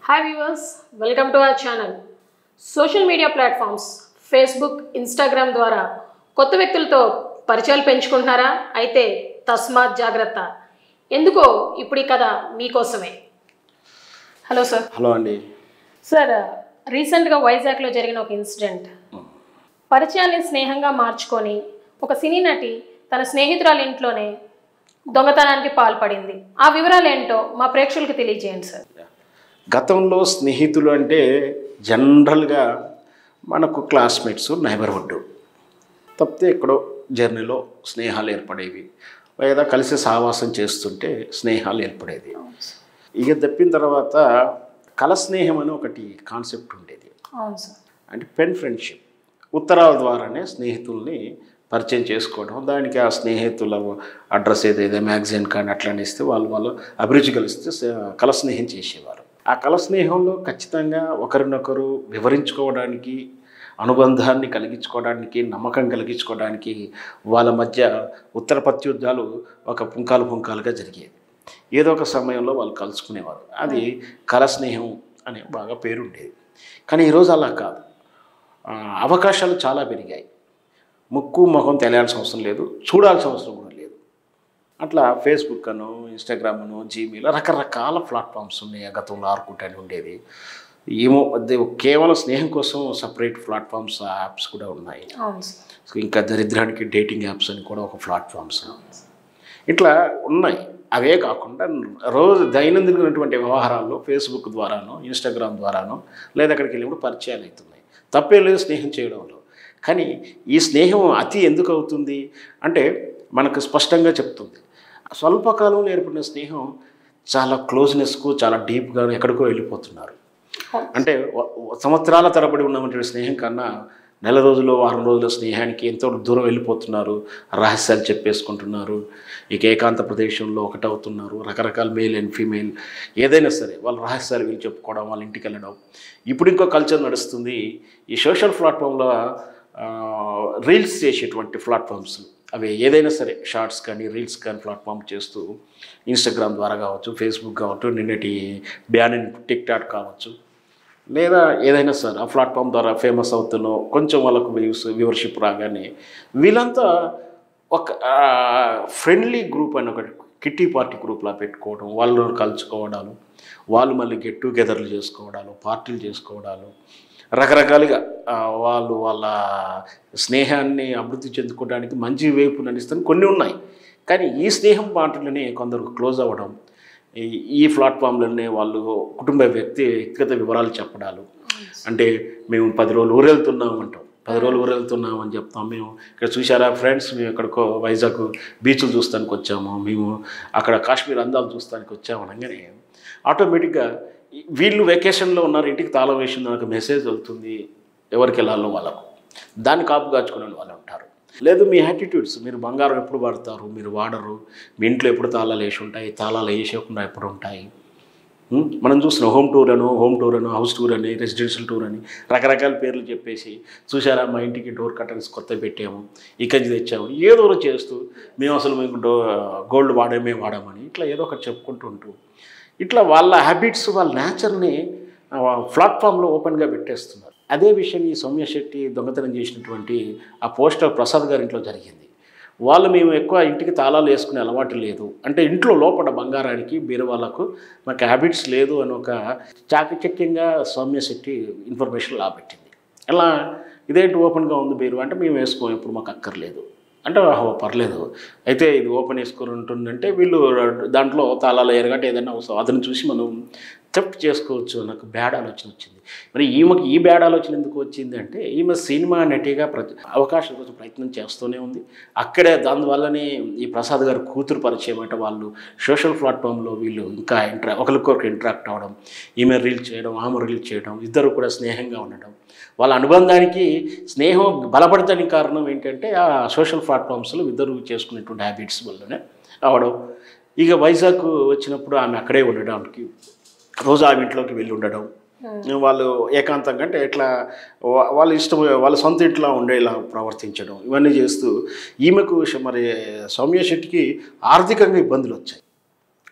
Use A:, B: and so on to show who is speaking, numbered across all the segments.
A: Hi viewers welcome to our channel social media platforms Facebook Instagram ద్వారా కొత్త వ్యక్తులతో పరిచయాలు పెంచుకుంటున్నారా అయితే తస్మాత్ జాగ్రత్త ఎందుకో ఇప్పుడు ఈ కథ మీకోసమే హలో సార్
B: హలో అండి
A: సార్ రీసెంట్గా వైజాగ్లో జరిగిన ఒక ఇన్సిడెంట్ పరిచయాన్ని స్నేహంగా మార్చుకొని ఒక సినీ నటి తన స్నేహితురాలి ఇంట్లోనే దొంగతనానికి పాల్పడింది ఆ వివరాలు ఏంటో మా ప్రేక్షకులకు తెలియజేయండి సార్
B: గతంలో స్నేహితులు అంటే జనరల్గా మనకు క్లాస్మేట్స్ నైబర్హుడ్ తప్పితే ఎక్కడో జర్నీలో స్నేహాలు ఏర్పడేవి లేదా కలిసి సహవాసం చేస్తుంటే స్నేహాలు ఏర్పడేది ఇక తప్పిన తర్వాత కల స్నేహం అని ఒకటి కాన్సెప్ట్ ఉండేది
A: అవును సార్
B: అంటే పెన్ ఫ్రెండ్షిప్ ఉత్తరాల ద్వారానే స్నేహితుల్ని పరిచయం చేసుకోవడం దానికి ఆ స్నేహితుల అడ్రస్ ఏదైతే మ్యాగజైన్ కానీ అట్లా ఇస్తే వాళ్ళు వాళ్ళు అభిరుచి కలిస్తే స- కల స్నేహం చేసేవారు ఆ కల స్నేహంలో ఖచ్చితంగా ఒకరినొకరు వివరించుకోవడానికి అనుబంధాన్ని కలిగించుకోవడానికి నమ్మకం కలిగించుకోవడానికి వాళ్ళ మధ్య ఉత్తర ప్రత్యుద్ధాలు ఒక పుంకాలు పుంకాలుగా జరిగేది ఏదో ఒక సమయంలో వాళ్ళు కలుసుకునేవారు అది కల స్నేహం అనే బాగా పేరుండేది కానీ ఈరోజు అలా కాదు ఆ, అవకాశాలు చాలా పెరిగాయి ముక్కు ముఖం తెలియాల్సిన అవసరం లేదు చూడాల్సిన అవసరం కూడా లేదు అట్లా ఫేస్బుక్ అను ఇన్స్టాగ్రామ్ అను జీమెయిల్ రకరకాల ప్లాట్ఫామ్స్ ఉన్నాయి గతంలో ఆర్కుట్ అని ఉండేది ఏమో అది కేవలం స్నేహం కోసం సపరేట్ ప్లాట్ఫామ్స్ యాప్స్ కూడా ఉన్నాయి
A: అవును సార్
B: సో ఇంకా దరిద్రానికి డేటింగ్ యాప్స్ అని కూడా ఒక ప్లాట్ఫామ్స్ ఇట్లా ఉన్నాయి అవే కాకుండా రోజు దైనందినటువంటి వ్యవహారాల్లో ఫేస్బుక్ ద్వారానో ఇన్స్టాగ్రామ్ ద్వారానో లేదా అక్కడికి వెళ్ళినప్పుడు పరిచయాలు అవుతున్నాయి తప్పే లేదు స్నేహం చేయడంలో కానీ ఈ స్నేహం అతి ఎందుకు అవుతుంది అంటే మనకు స్పష్టంగా చెప్తుంది స్వల్పకాలంలో ఏర్పడిన స్నేహం చాలా క్లోజ్నెస్కు చాలా డీప్గా ఎక్కడికో వెళ్ళిపోతున్నారు అంటే వ- వ- సంవత్సరాల తరబడి ఉన్నటువంటి స్నేహం కన్నా నెల రోజులు వారం రోజుల స్నేహానికి ఎంతో దూరం వెళ్ళిపోతున్నారు రహస్యాలు చెప్పేసుకుంటున్నారు ఇక ఏకాంత ప్రదేశంలో ఒకటవుతున్నారు రకరకాల మేల్ అండ్ ఫీమేల్ ఏదైనా సరే వాళ్ళ రహస్యాలు వీళ్ళు చెప్పుకోవడం వాళ్ళ ఇంటికి వెళ్ళడం ఇప్పుడు ఇంకో కల్చర్ నడుస్తుంది ఈ సోషల్ ప్లాట్ఫామ్లో రీల్స్ చేసేటువంటి ప్లాట్ఫామ్స్ అవి ఏదైనా సరే షార్ట్స్ కానీ రీల్స్ కానీ ప్లాట్ఫామ్ చేస్తూ ఇన్స్టాగ్రామ్ ద్వారా కావచ్చు ఫేస్బుక్ కావచ్చు నిన్నటి బ్యాన్ ఇన్ టిక్ టాక్ కావచ్చు లేదా ఏదైనా సరే ఆ ప్లాట్ఫామ్ ద్వారా ఫేమస్ అవుతున్నో కొంచెం వాళ్ళకు వ్యూస్ వ్యూవర్షిప్ రాగానే వీళ్ళంతా ఒక ఫ్రెండ్లీ గ్రూప్ అని ఒక కిట్టి పార్టీ గ్రూప్లా పెట్టుకోవడం వాళ్ళు కలుసుకోవడాలు వాళ్ళు మళ్ళీ గెట్ టుగెదర్లు చేసుకోవడాలు పార్టీలు చేసుకోవడాలు రకరకాలుగా ఆ, వాళ్ళు వాళ్ళ స్నేహాన్ని అభివృద్ధి చెందుకోవడానికి మంచి వైపు నడుస్తాను కొన్ని ఉన్నాయి కానీ ఈ స్నేహం పాటలోనే కొందరు క్లోజ్ అవ్వడం ఈ ఈ ప్లాట్ఫామ్లోనే వాళ్ళు కుటుంబ వ్యక్తి వ్యక్తిగత వివరాలు చెప్పడాలు అంటే మేము పది రోజులు ఊరెళ్తున్నాం అంటాం పది రోజులు ఊరెళ్తున్నాం అని చెప్తాం మేము ఇక్కడ చూసారా ఫ్రెండ్స్ మేము ఎక్కడికో వైజాగ్ బీచ్లు చూస్తానికి వచ్చాము మేము అక్కడ కాశ్మీర్ అందాలు చూస్తానికి వచ్చాము అనగానే ఆటోమేటిక్గా ఈ- వీళ్ళు వెకేషన్లో ఉన్నారు ఇంటికి తాళం వేసింది నాకు మెసేజ్ వెళ్తుంది ఎవరికి వెళ్ళాలో వాళ్ళకు దాన్ని కాపు కాచుకునే వాళ్ళు ఉంటారు లేదు మీ యాటిట్యూడ్స్ మీరు బంగారం ఎప్పుడు వాడతారు మీరు వాడరు మీ ఇంట్లో ఎప్పుడు తాళాలు వేసి ఉంటాయి తాళాలు వేసేయకుండా ఎప్పుడు ఉంటాయి ఉం? మనం చూసిన హోమ్ టూర్ అను హోమ్ టూర్ అను హౌస్ టూర్ అని రెసిడెన్షియల్ టూర్ అని రకరకాల పేర్లు చెప్పేసి చూసారా మా ఇంటికి డోర్ కర్టన్స్ కొత్త పెట్టాము ఇక్కడి నుంచి తెచ్చాము ఏదో ఒకటి చేస్తూ మేము అసలు మీకు డో గోల్డ్ వాడమే వాడామని ఇట్లా ఏదో ఒకటి చెప్పుకుంటూ ఉంటూ ఇట్లా వాళ్ళ హ్యాబిట్స్ వాళ్ళ నేచర్ని ప్లాట్ఫామ్లో ఓపెన్గా పెట్టేస్తున్నారు అదే విషయం ఈ సౌమ్య శెట్టి దొంగతనం చేసినటువంటి ఆ పోస్టర్ ప్రసాద్ గారి ఇంట్లో జరిగింది వాళ్ళు మేము ఎక్కువ ఇంటికి తాళాలు వేసుకునే అలవాటు లేదు అంటే ఇంట్లో లోపల బంగారానికి బీరువాళ్ళకు మాకు హ్యాబిట్స్ లేదు అని ఒక చాకచక్యంగా సౌమ్య శెట్టి ఇన్ఫర్మేషన్ లాబెట్టింది అలా ఇదేంటి ఓపెన్గా ఉంది బీరువా అంటే మేము వేసుకోం ఇప్పుడు మాకు అక్కర్లేదు అంటే ఓహో పర్లేదు అయితే ఇది ఓపెన్ వేసుకొని ఉంటుందంటే వీళ్ళు దాంట్లో తాళాలు ఎరగట్టు ఏదైనా అవసరం అతను చూసి మనం థెఫ్ట్ చేసుకోవచ్చు నాకు బ్యాడ్ ఆలోచన వచ్చింది మరి ఈమెకి ఈ బ్యాడ్ ఆలోచన ఎందుకు వచ్చింది అంటే ఈమె సినిమా నటిగా ప్రతి అవకాశం కోసం ప్రయత్నం చేస్తూనే ఉంది అక్కడే దానివల్లనే ఈ ప్రసాద్ గారు కూతురు పరిచయం అంటే వాళ్ళు సోషల్ ప్లాట్ఫామ్లో వీళ్ళు ఇంకా ఇంట్రా ఒకరికొకరు ఇంటరాక్ట్ అవ్వడం ఈమె రీల్ చేయడం ఆమె రీల్ చేయడం ఇద్దరు కూడా స్నేహంగా ఉండడం వాళ్ళ అనుబంధానికి స్నేహం బలపడతానికి కారణం ఏంటంటే ఆ సోషల్ ప్లాట్ఫామ్స్లో ఇద్దరు చేసుకునేటువంటి హ్యాబిట్స్ వల్లనే అవడం ఇక వైజాగ్ వచ్చినప్పుడు ఆమె అక్కడే ఉండడానికి రోజు ఆమె ఇంట్లోకి వెళ్ళి ఉండడం వాళ్ళు ఏకాంతంగా అంటే ఇట్లా వా- వాళ్ళ ఇష్టం వాళ్ళ సొంత ఇంట్లో ఉండేలా ప్రవర్తించడం ఇవన్నీ చేస్తూ ఈమెకు ష- మరి సౌమ్య శెట్టికి ఆర్థికంగా ఇబ్బందులు వచ్చాయి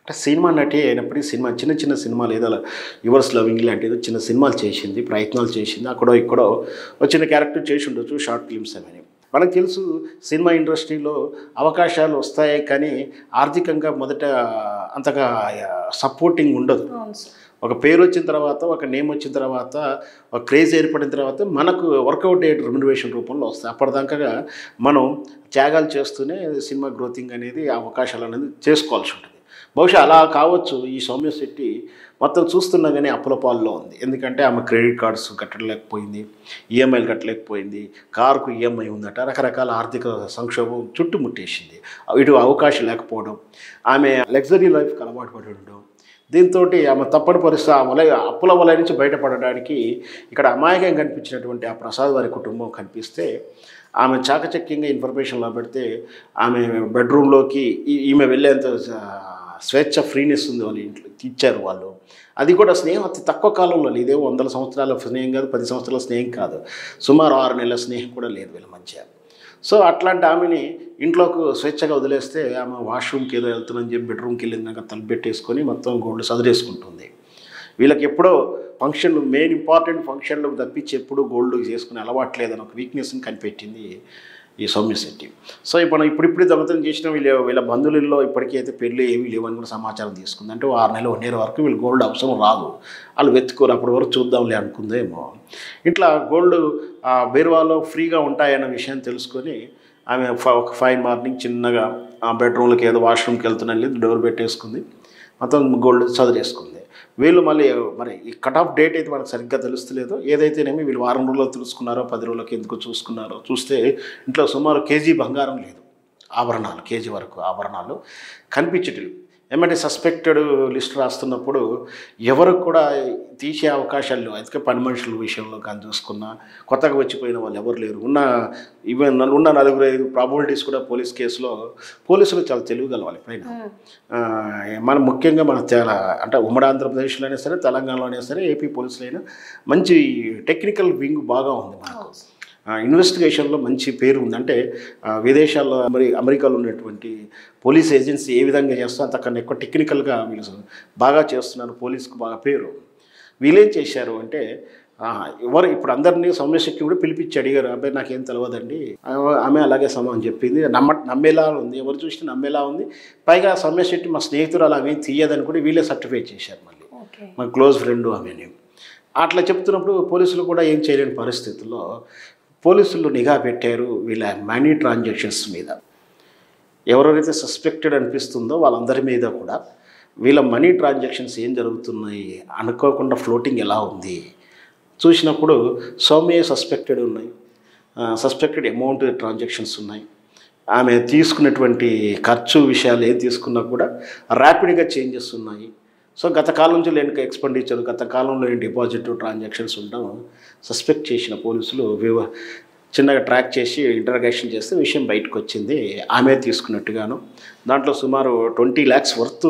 B: అంటే సినిమా నటి అయినప్పటికీ సినిమా చిన్న చిన్న సినిమాలు ఏదో యువర్స్ లవింగ్ లాంటి ఏదో చిన్న సినిమాలు చేసింది ప్రయత్నాలు చేసింది అక్కడో ఇక్కడో ఒక చిన్న క్యారెక్టర్ చేసి ఉండొచ్చు షార్ట్ ఫిల్మ్స్ అవన్నీ మనకు తెలుసు సినిమా ఇండస్ట్రీలో అవకాశాలు వస్తాయి కానీ ఆర్థికంగా మొదట అంతగా సపోర్టింగ్ ఉండదు
A: అవును సార్
B: ఒక పేరు వచ్చిన తర్వాత ఒక నేమ్ వచ్చిన తర్వాత ఒక క్రేజ్ ఏర్పడిన తర్వాత మనకు వర్కౌట్ అయ్యే రెమ్యునరేషన్ రూపంలో వస్తాయి అప్పటిదాకా మనం త్యాగాలు చేస్తూనే సినిమా గ్రోతింగ్ అనేది అవకాశాలు అనేది చేసుకోవాల్సి ఉంటుంది బహుశా అలా కావచ్చు ఈ సౌమ్య శెట్టి మొత్తం చూస్తున్నా కానీ అప్పుల పాల్లో ఉంది ఎందుకంటే ఆమె క్రెడిట్ కార్డ్స్ కట్టలేకపోయింది ఈఎంఐలు కట్టలేకపోయింది కారుకు ఈఎంఐ ఉందట రకరకాల ఆర్థిక సంక్షోభం చుట్టుముట్టేసింది ఇటు అవకాశం లేకపోవడం ఆమె లగ్జరీ లైఫ్కి అలవాటు పడి ఉండడం దీంతో ఆమె తప్పని పరిస్థితి ఆ వల అప్పుల వల నుంచి బయటపడడానికి ఇక్కడ అమాయకంగా కనిపించినటువంటి ఆ ప్రసాద్ వారి కుటుంబం కనిపిస్తే ఆమె చాకచక్యంగా ఇన్ఫర్మేషన్లో పెడితే ఆమె బెడ్రూమ్లోకి ఈ- ఈమె వెళ్ళేంత ఆ, స్వేచ్ఛ ఫ్రీనెస్ ఉంది వాళ్ళ ఇంట్లో ఇచ్చారు వాళ్ళు అది కూడా స్నేహం అతి తక్కువ కాలంలో ఇదే వందల సంవత్సరాల స్నేహం కాదు పది సంవత్సరాల స్నేహం కాదు సుమారు ఆరు నెలల స్నేహం కూడా లేదు వీళ్ళ మధ్య సో అట్లాంటి ఆమెని ఇంట్లోకి స్వేచ్ఛగా వదిలేస్తే ఆమె వాష్రూమ్కి ఏదో వెళ్తుందని చెప్పి బెడ్రూమ్కి వెళ్ళినాక తలుపు పెట్టేసుకొని మొత్తం గోల్డ్ సదిరేసుకుంటుంది వీళ్ళకి ఎప్పుడో ఫంక్షన్లు మెయిన్ ఇంపార్టెంట్ ఫంక్షన్లు తప్పించి ఎప్పుడూ గోల్డ్ చేసుకునే అలవాటు లేదని ఒక వీక్నెస్ని కనిపెట్టింది ఈ సౌమ్య శెట్టి సో ఇప్పుడు ఇప్పుడిప్పుడు దొంగతనం చేసిన వీళ్ళ వీళ్ళ బంధువులలో ఇప్పటికీ అయితే పెళ్ళి ఏమీ లేవని కూడా సమాచారం తీసుకుంది అంటే ఓ ఆరు నెలలు వన్ ఇయర్ వరకు వీళ్ళు గోల్డ్ అవసరం రాదు వాళ్ళు వెతుకోరు అప్పటి వరకు చూద్దాంలే అనుకుందేమో ఇట్లా గోల్డ్ ఆ బీరువాలో ఫ్రీగా ఉంటాయన్న విషయం తెలుసుకొని ఆమె ఫ- ఒక ఫైన్ మార్నింగ్ చిన్నగా ఆ బెడ్రూమ్లోకి ఏదో వాష్రూమ్కి వెళ్తున్నా లేదు డోర్ పెట్టేసుకుంది మొత్తం గోల్డ్ చదివేసుకుంది వీళ్ళు మళ్ళీ మరి ఈ కట్ ఆఫ్ డేట్ అయితే మనకు సరిగ్గా తెలుస్తలేదు ఏదైతేనేమి వీళ్ళు వారం రోజుల్లో తెలుసుకున్నారో పది రోజులకి ఎందుకు చూసుకున్నారో చూస్తే ఇంట్లో సుమారు కేజీ బంగారం లేదు ఆభరణాలు కేజీ వరకు ఆభరణాలు కనిపించట్లేదు ఏమంటే సస్పెక్టెడ్ లిస్ట్ రాస్తున్నప్పుడు ఎవరికి కూడా తీసే అవకాశాలు లేవు అందుకే పని మనుషుల విషయంలో కానీ చూసుకున్నా కొత్తగా వచ్చిపోయిన వాళ్ళు ఎవరు లేరు ఉన్న ఈవెన్ ఉన్న నలుగురు ఐదు ప్రాబిలిటీస్ కూడా పోలీస్ కేసులో పోలీసులు చాలా తెలివి గలవాలి పైన ఆ, మనం ముఖ్యంగా మన చాలా అంటే ఉమ్మడి ఆంధ్రప్రదేశ్లో అయినా సరే తెలంగాణలో అయినా సరే ఏపీ పోలీసులు అయినా మంచి టెక్నికల్ వింగ్ బాగా ఉంది మనకు ఆ, ఇన్వెస్టిగేషన్లో మంచి పేరు ఉంది అంటే ఆ, విదేశాల్లో అమెరి అమెరికాలో ఉన్నటువంటి పోలీస్ ఏజెన్సీ ఏ విధంగా చేస్తో అంతకన్నా ఎక్కువ టెక్నికల్గా వీళ్ళు బాగా చేస్తున్నారు పోలీస్కి బాగా పేరు వీళ్ళేం చేశారు అంటే ఆ, ఎవరు ఇప్పుడు అందరినీ సౌమ్యశక్తి కూడా పిలిపించి అడిగారు అబ్బాయి నాకేం తెలియదండి ఆ- ఆమె అలాగే సమాన్ చెప్పింది నమ్మ నమ్మేలా ఉంది ఎవరు చూసినా నమ్మేలా ఉంది పైగా సౌమ్యశెట్టి మా స్నేహితురాలు ఆమె తీయదని కూడా వీళ్ళే సర్టిఫై చేశారు మళ్ళీ
A: ఓకే
B: మా క్లోజ్ ఫ్రెండ్ ఆమెని అట్లా చెప్తున్నప్పుడు పోలీసులు కూడా ఏం చేయలేని పరిస్థితుల్లో పోలీసులు నిఘా పెట్టారు వీళ్ళ మనీ ట్రాన్సాక్షన్స్ మీద ఎవరెవరైతే సస్పెక్టెడ్ అనిపిస్తుందో వాళ్ళందరి మీద కూడా వీళ్ళ మనీ ట్రాన్సాక్షన్స్ ఏం జరుగుతున్నాయి అనుకోకుండా ఫ్లోటింగ్ ఎలా ఉంది చూసినప్పుడు సౌమ్య సస్పెక్టెడ్ ఉన్నాయి సస్పెక్టెడ్ అమౌంట్ ట్రాన్సాక్షన్స్ ఉన్నాయి ఆమె తీసుకున్నటువంటి ఖర్చు విషయాలు ఏం తీసుకున్నా కూడా ర్యాపిడ్గా చేంజెస్ ఉన్నాయి సో గత కాలం నుంచి లేని ఎక్స్పెండిచర్ గత కాలంలో లేని డిపాజిట్ ట్రాన్సాక్షన్స్ ఉండడం సస్పెక్ట్ చేసిన పోలీసులు వివ చిన్నగా ట్రాక్ చేసి ఇంటర్గేషన్ చేస్తే విషయం బయటకు వచ్చింది ఆమె తీసుకున్నట్టుగాను దాంట్లో సుమారు ట్వంటీ ల్యాక్స్ వర్త్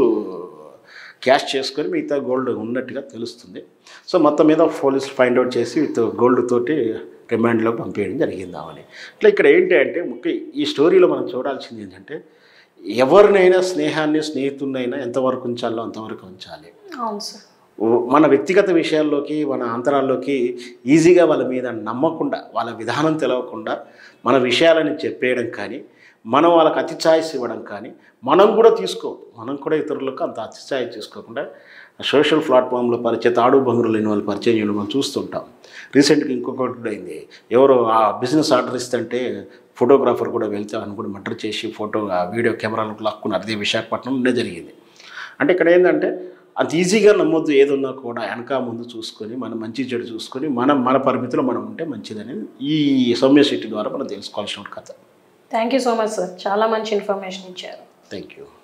B: క్యాష్ చేసుకొని మిగతా గోల్డ్ ఉన్నట్టుగా తెలుస్తుంది సో మొత్తం మీద పోలీసులు ఫైండ్ అవుట్ చేసి విత్ గోల్డ్ తోటి రిమాండ్లో పంపించడం జరిగింది ఆమెని ఇట్లా ఇక్కడ ఏంటి అంటే ముఖ్య ఈ స్టోరీలో మనం చూడాల్సింది ఏంటంటే ఎవరినైనా స్నేహాన్ని స్నేహితుడినైనా ఎంతవరకు ఉంచాలో అంతవరకు ఉంచాలి
A: అవును సార్
B: ఓ- మన వ్యక్తిగత విషయాల్లోకి మన అంతరాల్లోకి ఈజీగా వాళ్ళ మీద నమ్మకుండా వాళ్ళ విధానం తెలవకుండా మన విషయాలని చెప్పేయడం కానీ మనం వాళ్ళకి అతి ఛాయిస్ ఇవ్వడం కానీ మనం కూడా తీసుకో మనం కూడా ఇతరులకు అంత అతి ఛాయిస్ తీసుకోకుండా సోషల్ ప్లాట్ఫామ్లో పరిచయం తాడు బంగురు లేని వాళ్ళు పరిచయం చేయడం మనం చూస్తుంటాం రీసెంట్గా ఇంకొకటి కూడా అయింది ఎవరో ఆ బిజినెస్ ఆర్డర్ ఇస్తుంటే ఫోటోగ్రాఫర్ కూడా వెళ్తే అని కూడా మర్డర్ చేసి ఫోటో ఆ వీడియో కెమెరాలకు లాక్కున్నారు అదే విశాఖపట్నం ఉండే జరిగింది అంటే ఇక్కడ ఏంటంటే అంత ఈజీగా నమ్మొద్దు ఏదున్నా కూడా వెనక ముందు చూసుకొని మనం మంచి చెడు చూసుకొని మనం మన పరిమితిలో మనం ఉంటే మంచిదని ఈ సౌమ్య శెట్టి ద్వారా మనం తెలుసుకోవాల్సిన కథ
A: thank you so much sir చాలా మంచి ఇన్ఫర్మేషన్ ఇచ్చారు
B: థ్యాంక్ యూ